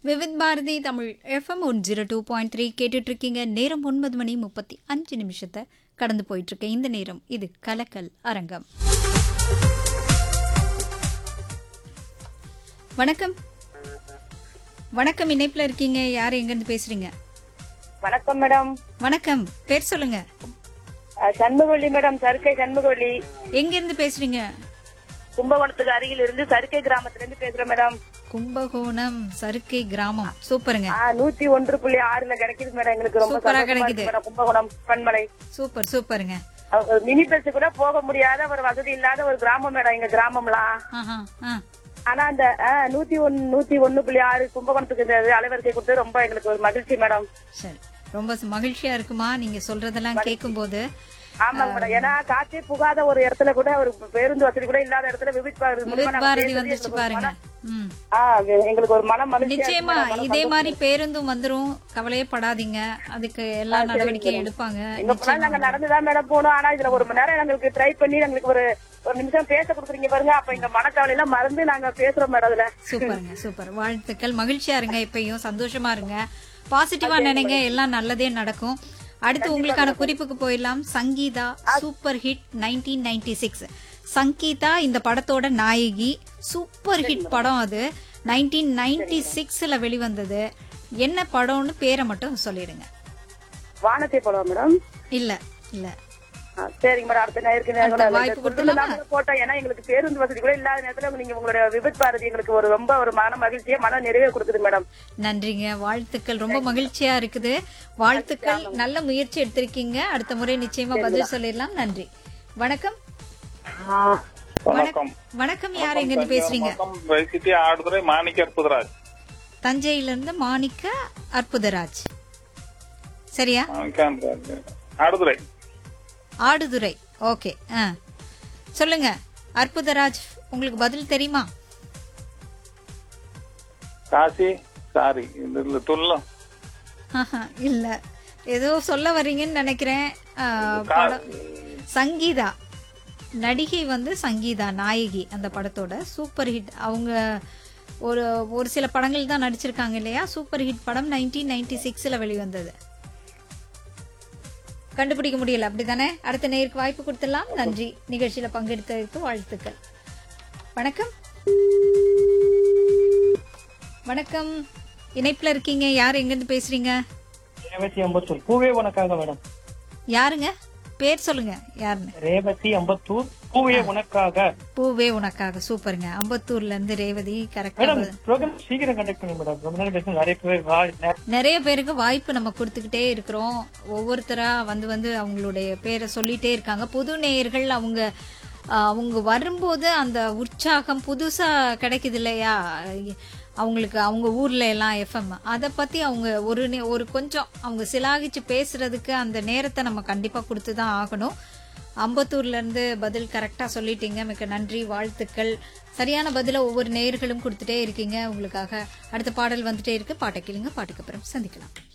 Vividh Bharati Tamil FM one zero two point three கேட்டுட்டு இருக்கீங்க நேரம் ஒன்பது மணி முப்பத்தி அஞ்சு நிமிஷத்தை கடந்து போயிட்டு இருக்கு இந்த நேரம் இது கலக்கல் அரங்கம் வணக்கம் வணக்கம் இணைப்புல இருக்கீங்க யார் எங்கேருந்து பேசுறீங்க வணக்கம் மேடம் வணக்கம் பேர் சொல்லுங்க அஹ், சண்முகவள்ளி மேடம் சருக்கை சண்முகவள்ளி எங்கேருந்து பேசுறீங்க கும்பகோணத்துக்கு அருகில் இருந்து சருக்கை கிராமத்துல இருந்து பேசுறேன் மேடம் கும்பகோணம் சருக்கை கிராமம் சூப்பருங்க ஆ, நூத்தி ஒன்று புள்ளி ஆறுல கிடைக்குது மேடம் எங்களுக்கு ரொம்ப சூப்பரா சந்தோஷமா கிடைக்குது. இருக்கு மேடம் கும்பகோணம் பண்மலை சூப்பர் சூப்பருங்க அஹ், மினி பஸ் கூட போக முடியாத ஒரு வசதி இல்லாத ஒரு கிராமம் மேடம் எங்க கிராமம்லாம் ஆஹா ஆ ஆனா அந்த அஹ், நூத்தி ஒன்னு நூத்தி ஒன்னு புள்ளி ஆறு கும்பகோணத்துக்கு இந்த அலைவரிசை கொடுத்து ரொம்ப எங்களுக்கு ஒரு மகிழ்ச்சி மேடம் சரி ரொம்ப மகிழ்ச்சியா இருக்குமா நீங்க சொல்றதெல்லாம் கேட்கும்போது ஆமாங்க மேடம் ஏன்னா காற்றே புகாத ஒரு இடத்துல கூட ஒரு பேருந்து வசதி கூட இல்லாத இடத்துல விவித் பாரதி மூலியமா விவேக் நாங்க பாரதி பேசுறது வந்துச்சு எங்களுக்கு ஒரு பாருங்க மன- ம் ஆ, எங்களுக்கு ஒரு மனம் மகிழ்ச்சியா இருக்கு நிச்சயமா மேடம். மன இதே சந்தோஷம். மாதிரி பேருந்தும் வந்துரும் கவலையே படாதீங்க அதுக்கு எல்லா நடவடிக்கையும் எடுப்பாங்க எங்க போனாலும் நாங்க நடந்துதான் மேடம் போனோம் ஆனா இதுல ஒரு மணி நேரம் எங்களுக்கு ட்ரை பண்ணி எங்களுக்கு ஒரு ஒரு நிமிஷம் பேச கொடுக்குறீங்க பாருங்க அப்ப எங்க மனக்கவலை எல்லாம் மறந்து நாங்க பேசுறோம் மேடம் அதுல சூப்பருங்க சூப்பர் வாழ்த்துக்கள் மகிழ்ச்சியா இருங்க இப்பயும் சந்தோஷமா இருங்க பாசிட்டிவா நினைங்க எல்லாம் நல்லதே நடக்கும் அடுத்து உங்களுக்கான குறிப்புக்கு போயிடலாம் Sangeetha super hit nineteen ninety six Sangeetha இந்த படத்தோட நாயகி சூப்பர் ஹிட் படம் அது நைன்டீன் நைன்டி சிக்ஸ்ல வெளிவந்தது என்ன படம்னு பேரை மட்டும் சொல்லிடுங்க வானத்தை போடுவோம் மேடம் இல்ல இல்ல ஆ, சரிங்க மேடம் அடுத்த நேருக்கு அடுத்த வாய்ப்பு கொடுத்துடலாமா? போட்டோம் ஏன்னா எங்களுக்கு பேருந்து வசதி கூட இல்லாத நேரத்துல நீங்க உங்களுடைய விபத் பாரதி எங்களுக்கு ஒரு ரொம்ப ஒரு மன மகிழ்ச்சியை மன நிறைவே கொடுக்குது மேடம் நன்றிங்க வாழ்த்துக்கள் ரொம்ப மகிழ்ச்சியா இருக்குது வாழ்த்துக்கள் நல்ல முயற்சி எடுத்திருக்கீங்க அடுத்த முறை நிச்சயமா பதில் சொல்லிடலாம் நன்றி வணக்கம் வணக்கம் வணக்கம் யார் எங்க இருந்து பேசுறீங்க வணக்கம் வைசிட்டி ஆடுதுறை மாணிக்க அற்புதராஜ் தஞ்சையில இருந்து மாணிக்க அற்புதராஜ் சரியா மாணிக்க அற்புதராஜ். ஆடுதுறை ஆடுதுறை ஓகே ஆ சொல்லுங்க அற்புதராஜ் உங்களுக்கு பதில் தெரியுமா காசி சாரி இதுல துல்லம் ஆஹா, இல்ல ஏதோ சொல்ல வர்றீங்கன்னு நினைக்கிறேன் ஆ, படம் சங்கீதா நடிகை வந்து சங்கீதா நாயகி அந்த படத்தோட சூப்பர் ஹிட் அவங்க ஒரு ஒரு சில படங்கள் தான் நடிச்சிருக்காங்க இல்லையா சூப்பர் ஹிட் படம் நைன்டீன் நைன்டி சிக்ஸில் வெளிவந்தது கண்டுபிடிக்க முடியல அப்படிதானே அடுத்த நேருக்கு வாய்ப்பு கொடுத்துடலாம் நன்றி நிகழ்ச்சியில பங்கெடுத்ததற்கு வாழ்த்துக்கள் வணக்கம் வணக்கம் இணைப்புல இருக்கீங்க யார் எங்கிருந்து பேசுறீங்க ரேவதி அம்பத்தூர் பூவே உனக்காக மேடம் யாருங்க பேர் சொல்லுங்க யாருன்னு ரேவதி அம்பத்தூர் பூவே உனக்காக பூவே உனக்காக சூப்பருங்க அம்பத்தூர்ல இருந்து ரேவதி கரெக்டா மேடம் ப்ரோக்ராம் சீக்கிரம் கண்டக்ட் பண்ணி மேடம் ரொம்ப நேரம் பேசணும் நிறைய பேர் வா- நே- நிறைய பேருக்கு வாய்ப்பு நம்ம கொடுத்துக்கிட்டே இருக்கிறோம் ஒவ்வொருத்தரா வந்து வந்து அவங்களுடைய பேரை சொல்லிட்டே இருக்காங்க புது நேயர்கள் அவங்க ஆஹ், அவங்க வரும்போது அந்த உற்சாகம் புதுசா கிடைக்குது இல்லையா அவங்களுக்கு அவங்க ஊர்ல எல்லாம் எஃப்எம் அதை பத்தி அவங்க ஒரு நே- ஒரு கொஞ்சம் அவங்க சிலாகிச்சு பேசுறதுக்கு அந்த நேரத்தை நம்ம கண்டிப்பா கொடுத்து தான் ஆகணும் அம்பத்தூர்ல இருந்து பதில் கரெக்டா சொல்லிட்டீங்க மிக்க நன்றி வாழ்த்துக்கள் சரியான பதில ஒவ்வொரு நேயர்களும் கொடுத்துட்டே இருக்கீங்க உங்களுக்காக அடுத்த பாடல் வந்துட்டே இருக்கு பாட்டை கேளுங்க பாட்டுக்கு அப்புறம் சந்திக்கலாம்